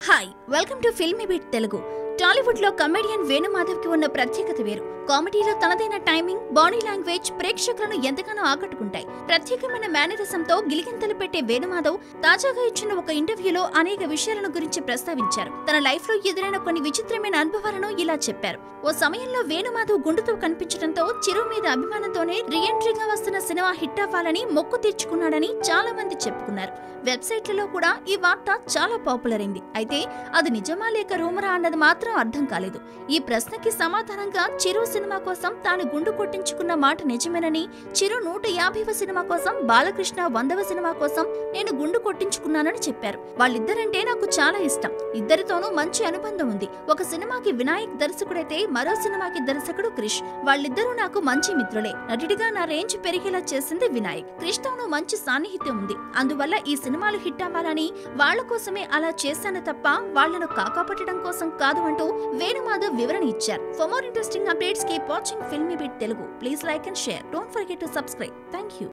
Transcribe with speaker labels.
Speaker 1: hi welcome to filmy beat Telugu Tollywood లో comedian Venumadhav కి ఉన్న ప్రత్యేకత వేరు కామెడీలో తనదైన టైమింగ్ బాడీ లాంగ్వేజ్ ప్రేక్షకులను ఎంతగానో ఆకట్టుకుంటాయి ప్రత్యేకమైన మేనరిజంతో గిలిగింతలు పెట్టే వేణుమాధవ్ తాజాగా ఇచ్చిన ఒక ఇంటర్వ్యూలో అనేక విషయాలను గురించి ప్రస్తావించారు తన లైఫ్ లో ఎదురైన కొన్ని విచిత్రమైన అనుభవాలను ఇలా చెప్పారు ఓ సమయంలో వేణుమాధవ్ గుండుతో కనిపించడంతో చిరు మీద అభిమానంతోనే రీఎంట్రీగా వస్తున్న సినిమా హిట్ అవ్వాలని మొక్కు తీర్చుకున్నాడని చాలా మంది చెప్పుకున్నారు వెబ్సైట్లలో కూడా ఈ వార్త చాలా పాపులర్ అయింది అయితే అది నిజమా లేక రూమరా అన్నది మాత్రం అర్థం కాలేదు ఈ ప్రశ్నకి సమాధానంగా చిరు సినిమా కోసం తాను గుండు కొట్టించుకున్న మాట నిజమేనని చిరు నూట యాభైవ సినిమా కోసం బాలకృష్ణ వందవ సినిమా కోసం నేను గుండు కొట్టించుకున్నానని చెప్పారు వాళ్ళిద్దరంటే నాకు చాలా ఇష్టం ఇద్దరితోనూ మంచి అనుబంధం ఉంది ఒక సినిమాకి వినాయక్ దర్శకుడైతే మరో సినిమాకి దర్శకుడు క్రిష్ వాళ్ళిద్దరూ నాకు మంచి మిత్రులే నటుడిగా నా రేంజ్ పెరిగేలా చేసింది వినాయక్ క్రిష్ తోనూ మంచి సాన్నిహిత్యం ఉంది అందువల్ల ఈ సినిమాలు హిట్ అవ్వాలని వాళ్ళ కోసమే అలా చేశాను తప్ప వాళ్లను కాకాపట్టడం కోసం కాదు అంటూ వేణుమాధవ్ వివరణ ఇచ్చారు for more interesting updates keep watching filmy beat Telugu please like and share don't forget to subscribe thank you